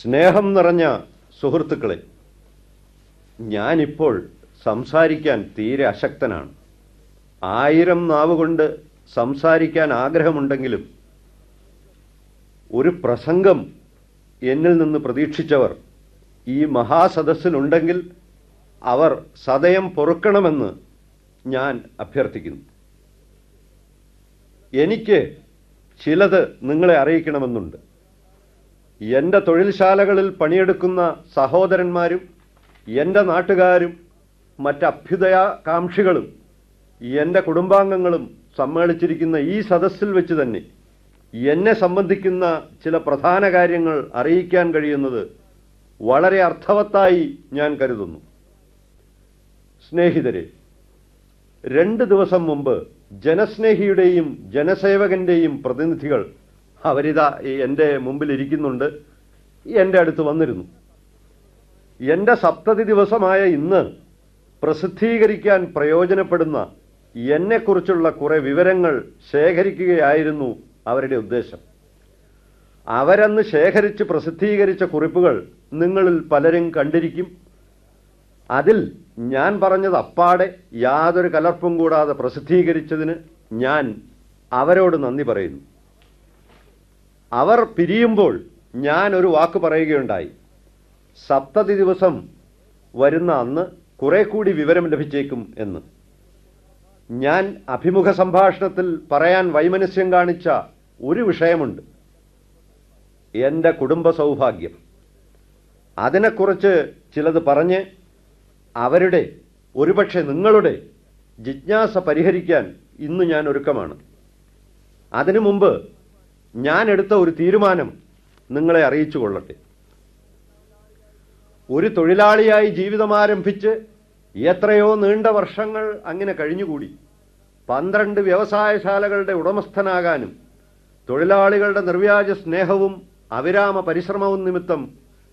സ്നേഹം നിറഞ്ഞ സുഹൃത്തുക്കളെ ഞാനിപ്പോൾ സംസാരിക്കാൻ തീരെ അശക്തനാണ് ആയിരം നാവ് കൊണ്ട് സംസാരിക്കാൻ ആഗ്രഹമുണ്ടെങ്കിലും ഒരു പ്രസംഗം എന്നിൽ നിന്ന് പ്രതീക്ഷിച്ചവർ ഈ മഹാസദസ്സിലുണ്ടെങ്കിൽ അവർ സദയം പൊറുക്കണമെന്ന് ഞാൻ അഭ്യർത്ഥിക്കുന്നു എനിക്ക് ചിലത് നിങ്ങളെ അറിയിക്കണമെന്നുണ്ട് എൻ്റെ തൊഴിൽശാലകളിൽ പണിയെടുക്കുന്ന സഹോദരന്മാരും എൻ്റെ നാട്ടുകാരും മറ്റ് അഭ്യുദയാകാംക്ഷികളും എൻ്റെ കുടുംബാംഗങ്ങളും സമ്മേളിച്ചിരിക്കുന്ന ഈ സദസ്സിൽ വെച്ച് തന്നെ എന്നെ സംബന്ധിക്കുന്ന ചില പ്രധാന കാര്യങ്ങൾ അറിയിക്കാൻ കഴിയുന്നത് വളരെ അർത്ഥവത്തായി ഞാൻ കരുതുന്നു സ്നേഹിതരെ രണ്ട് ദിവസം മുമ്പ് ജനസ്നേഹിയുടെയും ജനസേവകന്റെയും പ്രതിനിധികൾ അവരിതാ ഈ എൻ്റെ മുമ്പിൽ ഇരിക്കുന്നുണ്ട് എൻ്റെ അടുത്ത് വന്നിരുന്നു എൻ്റെ സപ്തതി ദിവസമായ ഇന്ന് പ്രസിദ്ധീകരിക്കാൻ പ്രയോജനപ്പെടുന്ന എന്നെക്കുറിച്ചുള്ള കുറെ വിവരങ്ങൾ ശേഖരിക്കുകയായിരുന്നു അവരുടെ ഉദ്ദേശം അവരന്ന് ശേഖരിച്ച് പ്രസിദ്ധീകരിച്ച കുറിപ്പുകൾ നിങ്ങളിൽ പലരും കണ്ടിരിക്കും അതിൽ ഞാൻ പറഞ്ഞത് അപ്പാടെ യാതൊരു കലർപ്പും കൂടാതെ പ്രസിദ്ധീകരിച്ചതിന് ഞാൻ അവരോട് നന്ദി പറയുന്നു അവർ പിരിയുമ്പോൾ ഞാൻ ഒരു വാക്ക് പറയുകയുണ്ടായി സപ്തതി ദിവസം വരുന്ന അന്ന് കുറെ കൂടി വിവരം ലഭിച്ചേക്കും എന്ന് ഞാൻ അഭിമുഖ സംഭാഷണത്തിൽ പറയാൻ വൈമനസ്യം കാണിച്ച ഒരു വിഷയമുണ്ട് എൻ്റെ കുടുംബ സൗഭാഗ്യം അതിനെക്കുറിച്ച് ചിലത് പറഞ്ഞ് അവരുടെ ഒരുപക്ഷെ നിങ്ങളുടെ ജിജ്ഞാസ പരിഹരിക്കാൻ ഇന്ന് ഞാൻ ഒരുക്കമാണ് അതിനു മുമ്പ് ഞാൻ എടുത്ത ഒരു തീരുമാനം നിങ്ങളെ അറിയിച്ചു കൊള്ളട്ടെ ഒരു തൊഴിലാളിയായി ജീവിതം ആരംഭിച്ച് എത്രയോ നീണ്ട വർഷങ്ങൾ അങ്ങനെ കഴിഞ്ഞുകൂടി പന്ത്രണ്ട് വ്യവസായശാലകളുടെ ഉടമസ്ഥനാകാനും തൊഴിലാളികളുടെ നിർവ്യാജ സ്നേഹവും അവിരാമ പരിശ്രമവും നിമിത്തം